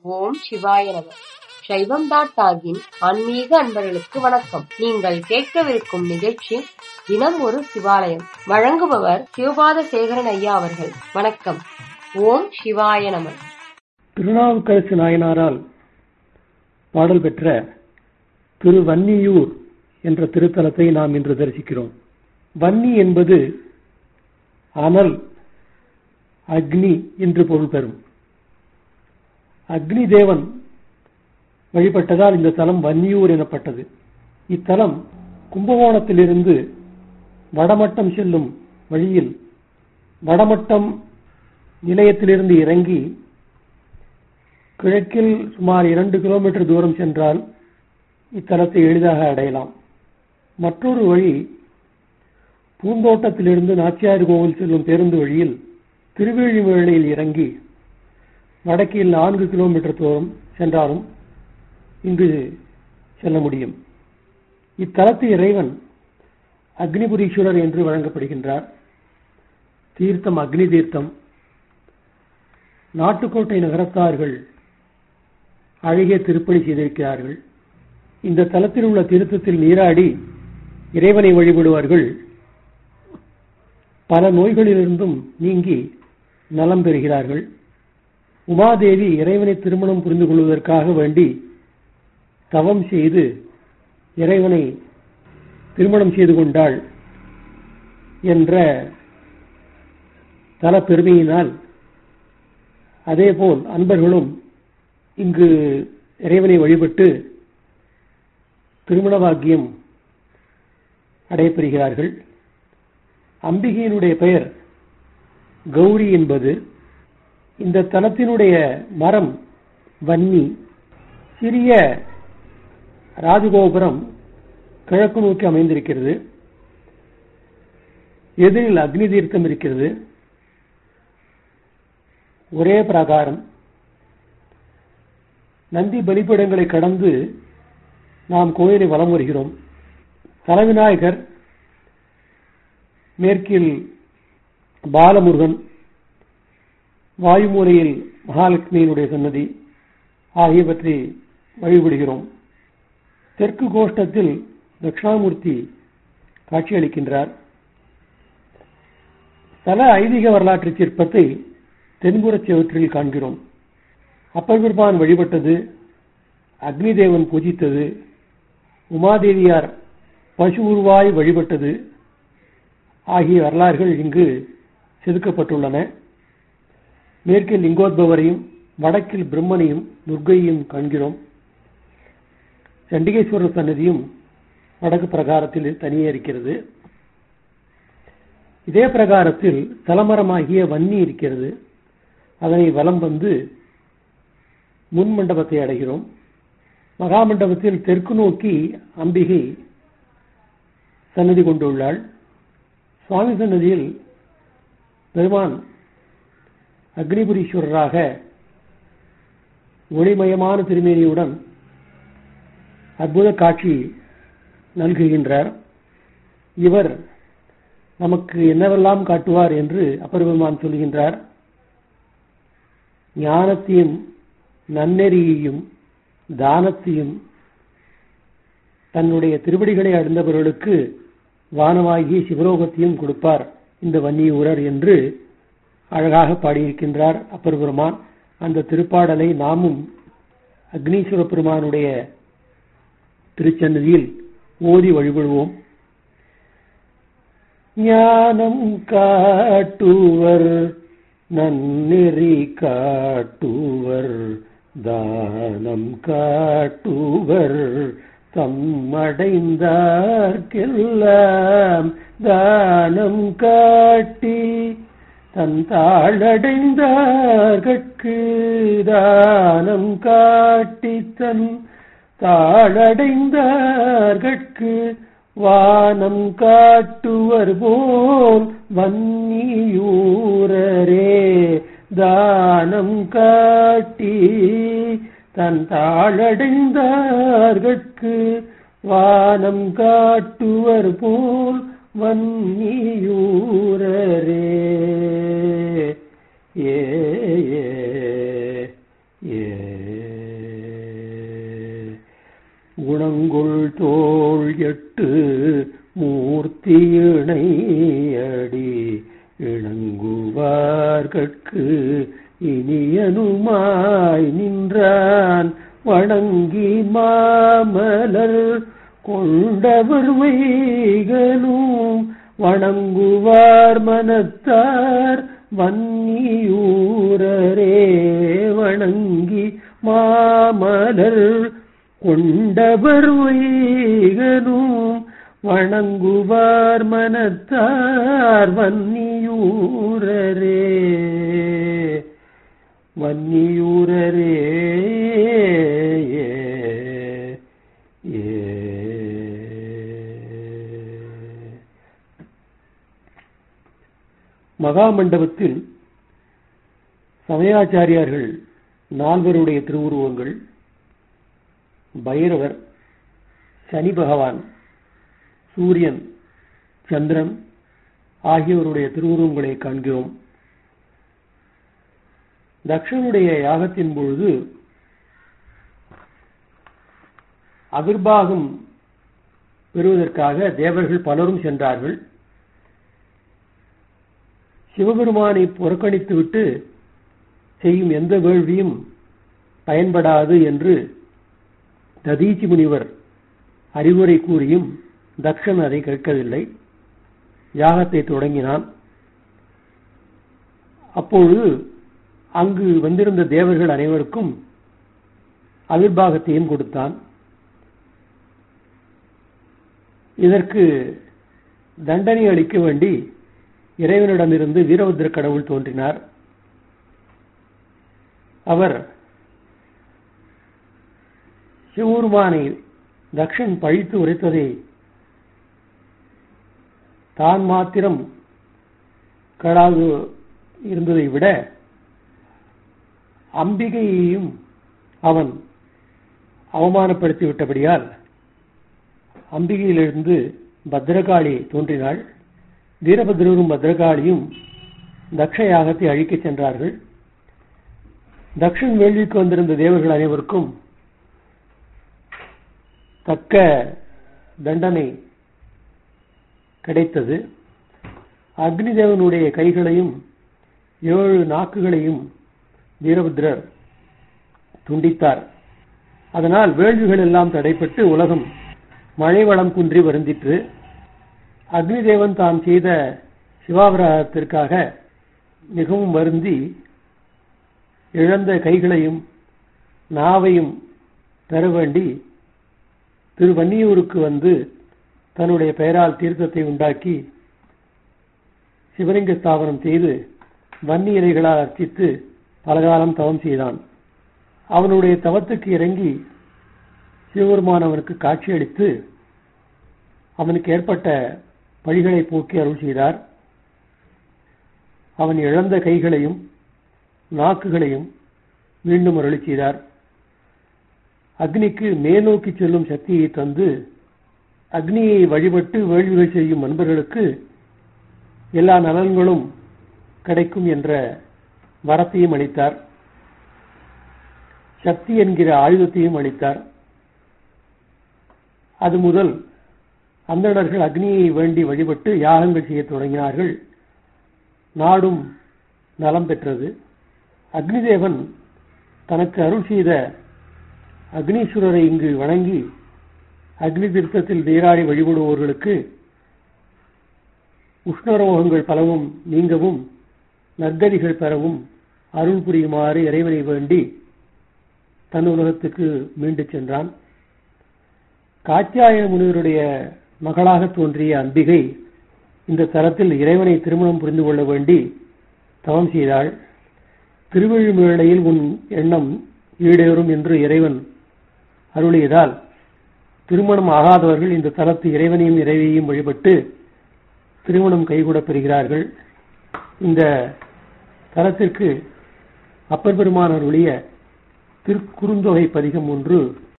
ஓம் சிவாய நம சைவம் டாட் டாகின் ஆன்மீக அன்பர்களுக்கு வணக்கம் நீங்கள் கேட்கவிருக்கும் நிகழ்ச்சி தினம் ஒரு சிவாலயம் வழங்குபவர் சிவபாத சேகரன் ஐயா அவர்கள் வணக்கம் ஓம் சிவாய நம திருநாவுக்கரசு நாயனாரால் பாடல் பெற்ற திரு வன்னியூர் என்ற திருத்தலத்தை நாம் இன்று தரிசிக்கிறோம் வன்னி என்பது அனல் அக்னி என்று பொருள் பெறும் அக்னி தேவன் வழிபட்டதால் இந்த தலம் வன்னியூர் எனப்பட்டது இத்தலம் கும்பகோணத்திலிருந்து வடமட்டம் செல்லும் வழியில் வடமட்டம் நிலையத்திலிருந்து இறங்கி கிழக்கில் சுமார் இரண்டு கிலோமீட்டர் தூரம் சென்றால் இத்தலத்தை எளிதாக அடையலாம் மற்றொரு வழி பூந்தோட்டத்திலிருந்து நாச்சியார் கோவில் செல்லும் பேருந்து வழியில் திருவேழிமலையில் இறங்கி வடக்கில் நான்கு கிலோமீட்டர் தூரம் சென்றாலும் இங்கு செல்ல முடியும் இத்தலத்து இறைவன் அக்னிபுரீஸ்வரர் என்று வழங்கப்படுகின்றார் தீர்த்தம் அக்னி தீர்த்தம் நாட்டுக்கோட்டை நகரத்தார்கள் அழகிய திருப்பணி செய்திருக்கிறார்கள் இந்த தலத்தில் உள்ள தீர்த்தத்தில் நீராடி இறைவனை வழிபடுவார்கள் பல நோய்களிலிருந்தும் நீங்கி நலம் பெறுகிறார்கள் உமாதேவி இறைவனை திருமணம் புரிந்து கொள்வதற்காக வேண்டி தவம் செய்து இறைவனை திருமணம் செய்து கொண்டாள் என்ற தல பெருமையினால் அதேபோல் அன்பர்களும் இங்கு இறைவனை வழிபட்டு திருமண பாக்கியம் அடையப்பெறுகிறார்கள் அம்பிகையினுடைய பெயர் கௌரி என்பது இந்த தலத்தினுடைய மரம் வன்னி சிறிய ராஜகோபுரம் கிழக்கு நோக்கி அமைந்திருக்கிறது எதிரில் அக்னி தீர்த்தம் இருக்கிறது ஒரே பிரகாரம் நந்தி பலிபீடங்களை கடந்து நாம் கோயிலை வலம் வருகிறோம் தலைவிநாயகர் மேற்கில் பாலமுருகன் வாயுமூலையில் மகாலட்சுமியினுடைய சன்னதி ஆகியவற்றை வழிபடுகிறோம் தெற்கு கோஷ்டத்தில் தட்சிணாமூர்த்தி காட்சியளிக்கின்றார் தல ஐதீக வரலாற்று சிற்பத்தை தென்புறச் செவற்றில் காண்கிறோம் அப்பர் பெருமான் வழிபட்டது அக்னி தேவன் பூஜித்தது உமாதேவியார் பசு உருவாய் வழிபட்டது ஆகிய வரலாறுகள் இங்கு செதுக்கப்பட்டுள்ளன மேற்கில் லிங்கோத்பவரையும் வடக்கில் பிரம்மனையும் துர்க்கையும் காண்கிறோம் சண்டிகேஸ்வரர் சன்னதியும் வடக்கு பிரகாரத்தில் தனியே இருக்கிறது இதே பிரகாரத்தில் தலமரமாகிய வன்னி இருக்கிறது அதனை வலம் வந்து முன் மண்டபத்தை அடைகிறோம் மகாமண்டபத்தில் தெற்கு நோக்கி அம்பிகை சன்னதி கொண்டுள்ளாள் சுவாமி சன்னதியில் பெருமான் அக்னிபுரீஸ்வரராக ஒளிமயமான திருமேனியுடன் அற்புத காட்சி நல்குகின்றார் இவர் நமக்கு என்னவெல்லாம் காட்டுவார் என்று அப்பர் பெருமான் சொல்கின்றார் ஞானத்தையும் நன்னெறியையும் தானத்தையும் தன்னுடைய திருவடிகளை அடைந்தவர்களுக்கு வானமாகிய சிவலோகத்தையும் கொடுப்பார் இந்த வன்னியூரர் என்று அழகாக பாடியிருக்கின்றார் அப்பர் பெருமான் அந்த திருப்பாடலை நாமும் அக்னீஸ்வர பெருமானுடைய திருச்சன்னதியில் ஓதி வழிபடுவோம் ஞானம் காட்டுவர் நன்னெறி காட்டுவர் தானம் காட்டுவர் தம்மடைந்தார்க்கெல்லாம் தானம் காட்டி தன் தாழடைந்தார்கட்கு தானம் காட்டி தன் தாழடைந்தார்கட்கு வானம் காட்டுவர் போல் வன்னியூரரே தானம் காட்டி தன் தாழடைந்தார்கட்கு வானம் காட்டுவர் போல் வன்னியூரரே ஏ ஏ ஏ குணங்கொள் தோள் எட்டு மூர்த்தி இணையடி இணங்குவார்கட்கு இனியனுமாய் நின்றான் வணங்கி மாமலர் கொண்டவர் வைகனும் வணங்குவார் மனத்தார் வன்னியூரரே வணங்கி மாமலர் கொண்டவர் வைகனும் வணங்குவார் மனத்தார் வன்னியூரரே வன்னியூரரே ஏ மகாமண்டபத்தில் சமயாச்சாரியார்கள் நால்வருடைய திருவுருவங்கள் பைரவர் சனி பகவான் சூரியன் சந்திரன் ஆகியோருடைய திருவுருவங்களை காண்கிறோம் தக்ஷனுடைய யாகத்தின் பொழுது அவிர்வாகம் பெறுவதற்காக தேவர்கள் பலரும் சென்றார்கள் சிவபெருமானை புறக்கணித்துவிட்டு செய்யும் எந்த வேள்வியும் பயன்படாது என்று ததீச்சி முனிவர் அறிவுரை கூறியும் தக்ஷன் அதை கேட்கவில்லை யாகத்தை தொடங்கினான் அப்பொழுது அங்கு வந்திருந்த தேவர்கள் அனைவருக்கும் அவிர்வாகத்தையும் கொடுத்தான் இதற்கு தண்டனை அளிக்க வேண்டி இறைவனிடமிருந்து வீரபத்ர கடவுள் தோன்றினார் அவர் சிவபெருமானை தக்ஷன் பழித்து உரைத்ததை தான் மாத்திரம் கடாது இருந்ததை விட அம்பிகையையும் அவன் அவமானப்படுத்தி விட்டபடியால் அம்பிகையிலிருந்து பத்ரகாளி தோன்றினாள் வீரபத்ரரும் பத்ரகாளியும் தக்ஷ யாகத்தை அழிக்கச் சென்றார்கள் தக்ஷன் வேள்விக்கு வந்திருந்த தேவர்கள் அனைவருக்கும் தக்க தண்டனை கிடைத்தது அக்னி தேவனுடைய கைகளையும் ஏழு நாக்குகளையும் வீரபத்ரர் துண்டித்தார் அதனால் வேள்விகள் எல்லாம் தடைப்பட்டு உலகம் மழை வளம் குன்றி வருந்திற்று அக்னி தேவன் தான் செய்த சிவாபராதத்திற்காக மிகவும் வருந்தி இழந்த கைகளையும் நாவையும் பெற வேண்டி திருவன்னியூருக்கு வந்து தன்னுடைய பெயரால் தீர்த்தத்தை உண்டாக்கி சிவலிங்க ஸ்தாபனம் செய்து வன்னி இலைகளால் அர்ச்சித்து பலகாலம் தவம் செய்தான் அவனுடைய தவத்துக்கு இறங்கி சிவபெருமான் அவனுக்கு காட்சியளித்து அவனுக்கு ஏற்பட்ட பழிகளை போக்கி அருள் செய்தார் அவன் இழந்த கைகளையும் நாக்குகளையும் மீண்டும் அருளி செய்தார் அக்னிக்கு மேல்நோக்கி செல்லும் சக்தியை தந்து அக்னியை வழிபட்டு வேள்விகள் செய்யும் நண்பர்களுக்கு எல்லா நலன்களும் கிடைக்கும் என்ற வரத்தையும் அளித்தார் சக்தி என்கிற ஆயுதத்தையும் அளித்தார் அது முதல் அந்தணர்கள் அக்னியை வேண்டி வழிபட்டு யாகங்கள் செய்ய தொடங்கினார்கள் நாடும் நலம் பெற்றது அக்னிதேவன் தனக்கு அருள் செய்த அக்னீஸ்வரரை இங்கு வணங்கி அக்னி தீர்த்தத்தில் நீராடி வழிபடுவோர்களுக்கு உஷ்ணரோகங்கள் பலவும் நீங்கவும் நற்கதிகள் பெறவும் அருள் புரியுமாறு இறைவனை வேண்டி தன் உலகத்துக்கு மீண்டு சென்றான் காத்தியாயன முனிவருடைய மகளாக தோன்றிய அம்பிகை இந்த தலத்தில் இறைவனை திருமணம் புரிந்து கொள்ள வேண்டி தவம் செய்தாள் திருவள்ளுமேளையில் உன் எண்ணம் ஈடேறும் என்று இறைவன் அருளியதால் திருமணம் ஆகாதவர்கள் இந்த தலத்து இறைவனையும் இறைவியையும் வழிபட்டு திருமணம் கைகூட பெறுகிறார்கள் இந்த தலத்திற்கு அப்பர் பெருமான் அருளிய திருக்குறுந்தொகை பதிகம் ஒன்று